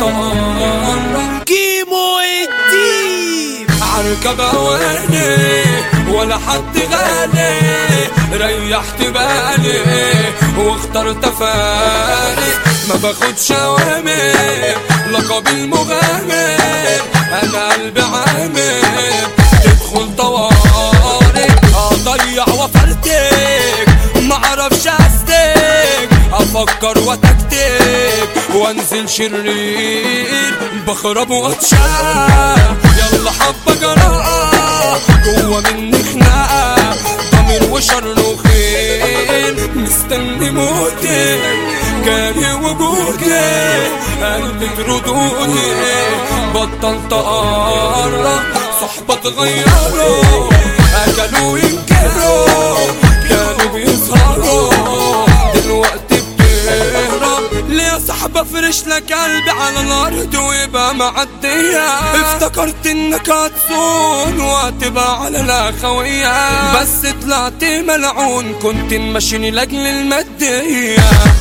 تقرب كيمو الديب عركب اواني ولا حد غالي ريحت بالي واخترت فارق ما باخدش اوامر لقب المغامر انا قلبي عامر تدخل طوارئ اضيع وفرتك معرفش استك افكر وتكتك وانزل شرير بخرب واتشاف يلا حبة جراءة جوا مني خناقة ضمير وشر وخير مستني موتي كاره وجودي قلبي ردودي بطلت اقرب صحبة تغيروا اكلوا ينكروا كانوا بيسهروا دلوقتي بتهرب ليه يا صاحبي افرش لك قلبي على الارض ويبقى معدية افتكرت انك هتصون وهتبقى على الاخوية بس طلعت ملعون كنت ماشيني لاجل المادية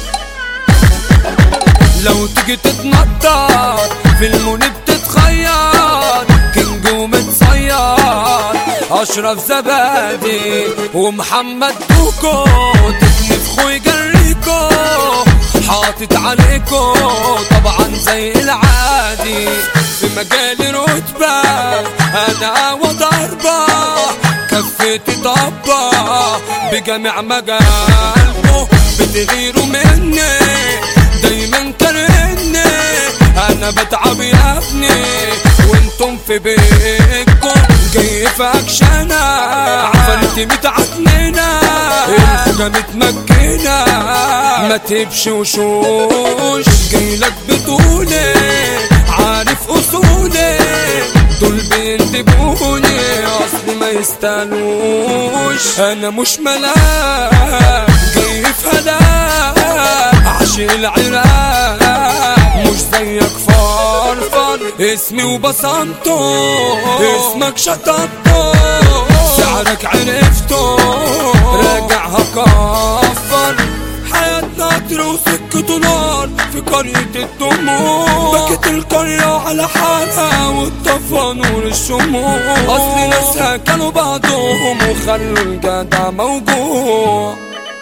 لو تيجي تتنطط في المنيب تتخير كينج ومتصير اشرف زبادي ومحمد دوكو تكني في خوي جريكو حاطط عليكو طبعا زي العادي في مجالي رتبة انا وضربة كفتي طبة بجميع مجالكو بتغيروا مني دايما كرهني انا بتعب يا ابني وانتم في بيتكم جاي في اكشنة عفرتي متعكننة الخوجة متمكنة ما تبش وشوش جاي لك بطولي عارف اصولي دول بيندبوني اصلي ما يستاهلوش انا مش ملاك جاي في هلاك عشق العراق مش زيك فرفر اسمي وبصمته اسمك شطبته سعرك عرفته راجعها كفر حياتنا قطر وسكة نار في قرية الدموع بكت القرية على حالها واتطفى نور الشموع أصل ناسها كانوا بعضهم وخلوا الجدع موجوع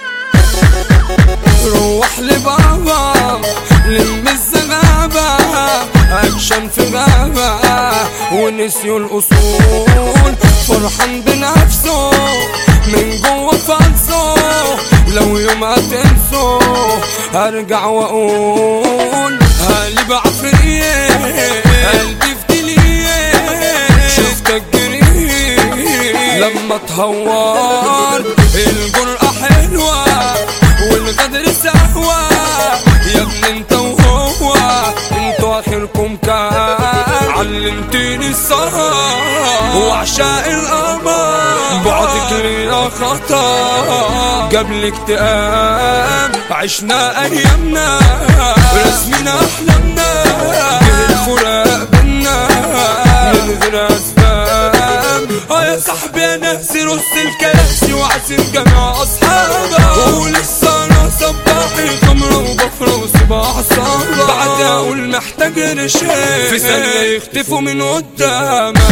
روح لبابا لم الزغابة أكشن في غابة ونسيوا الأصول فرحان بنفسه من جوه فانسه لو يوم هتنسوا هرجع واقول قلبي بعفرية قلبي في دلية شفتك جري لما تهور الجرأة حلوة والغدر سهوة يا ابني انت وهو انتوا اخركم كان علمتني السهر وعشاء القمر بعدك ليا خطا قبل اكتئاب عشنا ايامنا رسمنا احلامنا جه الفراق بينا من غير اسباب اه يا صاحبي انا ناسي رص الكراسي وعازم جميع اصحابي ولسه انا صباحي خمره وبفرة وصباح صعبة بعد اقول محتاج رشاق في ثانية يختفوا من قدامك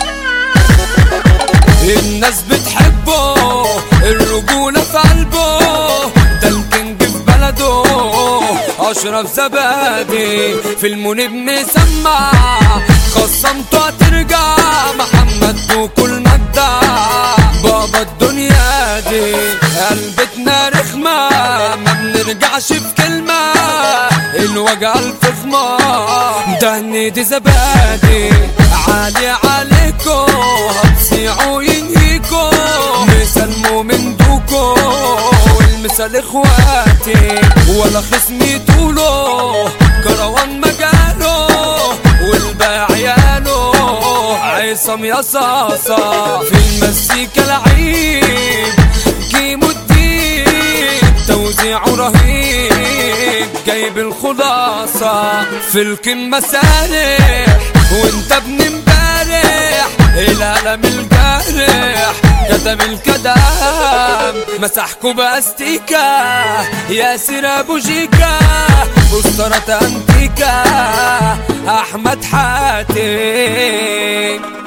الناس بتحبه الرجولة في قلبه ده الكينج في بلده اشرف زبادي في المنيب مسمع خصمته هترجع محمد وكل مجدع بابا الدنيا دي قلبتنا رخمة ما بنرجعش في كلمة الوجع الفخمة دهني دي زبادي عالي عليكو هتصيعوا ينهيكو مسلموا من دوكو والمثال اخواتي ولا خصمي طوله كروان مجاله والباقي عياله عصام يا صاصة في المزيكا لعيب كيمو الدين توزيعه رهيب جايب الخلاصة في القمة سارح وانت ابن امبارح القلم الجارح كتب الكلام مسحكوا باستيكا ياسر ابو جيكا اسطرة انتيكا احمد حاتم